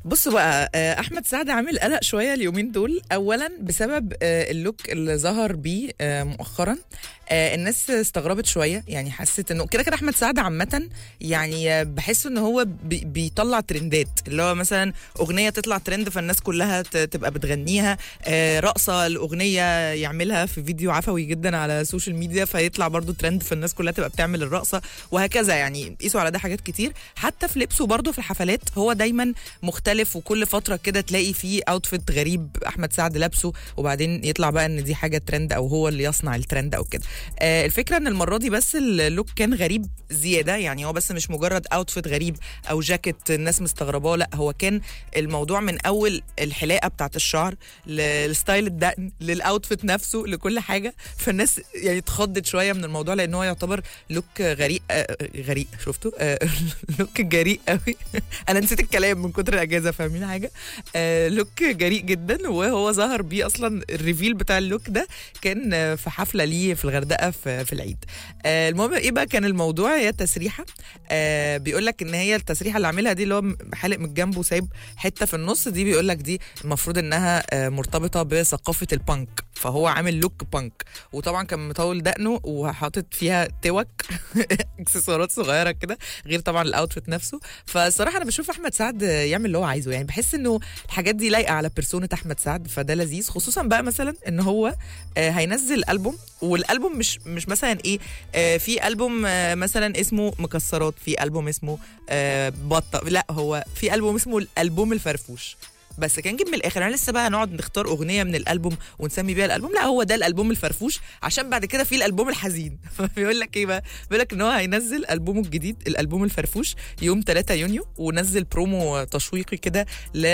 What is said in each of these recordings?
بص بقى آه، احمد سعد عامل قلق شويه اليومين دول اولا بسبب آه، اللوك اللي ظهر بيه آه، مؤخرا آه، الناس استغربت شويه يعني حست انه كده كده احمد سعد عامه يعني آه، بحس ان هو بي- بيطلع ترندات اللي هو مثلا اغنيه تطلع ترند فالناس كلها ت- تبقى بتغنيها آه، رقصه الاغنيه يعملها في فيديو عفوي جدا على السوشيال ميديا فيطلع برضو ترند فالناس كلها تبقى بتعمل الرقصه وهكذا يعني قيسوا على ده حاجات كتير حتى في لبسه برضو في الحفلات هو دايما مختلف وكل فتره كده تلاقي فيه اوتفيت غريب احمد سعد لابسه وبعدين يطلع بقى ان دي حاجه ترند او هو اللي يصنع الترند او كده آه الفكره ان المره دي بس اللوك كان غريب زياده يعني هو بس مش مجرد اوتفيت غريب او جاكيت الناس مستغرباه لا هو كان الموضوع من اول الحلاقه بتاعت الشعر للستايل الدقن للاوتفيت نفسه لكل حاجه فالناس يعني اتخضت شويه من الموضوع لان هو يعتبر لوك غريق آه غريق شفتوا آه لوك جريء قوي انا نسيت الكلام من كتر الاجازه فاهمين حاجه آه لوك جريء جدا وهو ظهر بيه اصلا الريفيل بتاع اللوك ده كان آه، في حفله ليه في الغردقه في, في العيد آه المهم ايه بقى كان الموضوع هي التسريحه آه بيقول لك ان هي التسريحه اللي عاملها دي اللي هو حالق من الجنب وسايب حته في النص دي بيقول لك دي المفروض انها آه مرتبطه بثقافه البانك فهو عامل لوك بانك وطبعا كان مطول دقنه وحاطط فيها توك اكسسوارات صغيره كده غير طبعا الاوتفيت نفسه فالصراحه انا بشوف احمد سعد يعمل اللي هو عايزه يعني بحس انه الحاجات دي لايقه على بيرسونه احمد سعد فده لذيذ خصوصا بقى مثلا ان هو آه، هينزل البوم والالبوم مش مش مثلا ايه آه، في البوم آه، مثلا اسمه مكسرات في البوم اسمه آه، بطه لا هو في البوم اسمه الالبوم الفرفوش بس كان جيب من الاخر انا لسه بقى نقعد نختار اغنيه من الالبوم ونسمي بيها الالبوم لا هو ده الالبوم الفرفوش عشان بعد كده في الالبوم الحزين فبيقول لك ايه بقى بيقول لك ان هو هينزل البومه الجديد الالبوم الفرفوش يوم 3 يونيو ونزل برومو تشويقي كده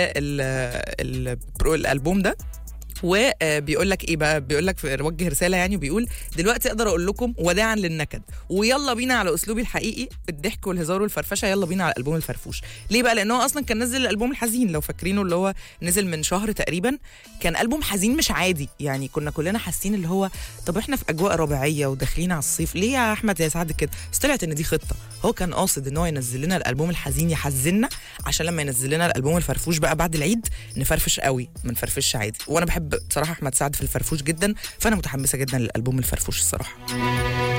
للالبوم ده وبيقول لك ايه بقى بيقول لك وجه رساله يعني وبيقول دلوقتي اقدر اقول لكم وداعا للنكد ويلا بينا على اسلوبي الحقيقي الضحك والهزار والفرفشه يلا بينا على الالبوم الفرفوش ليه بقى لان هو اصلا كان نزل الالبوم الحزين لو فاكرينه اللي هو نزل من شهر تقريبا كان البوم حزين مش عادي يعني كنا كلنا حاسين اللي هو طب احنا في اجواء ربيعيه وداخلين على الصيف ليه يا احمد يا سعد كده بس طلعت ان دي خطه هو كان قاصد ان هو ينزل لنا الالبوم الحزين يحزننا عشان لما ينزل لنا الالبوم الفرفوش بقى بعد العيد نفرفش قوي ما نفرفش عادي وانا بحب بصراحه احمد سعد في الفرفوش جدا فانا متحمسه جدا للالبوم الفرفوش الصراحه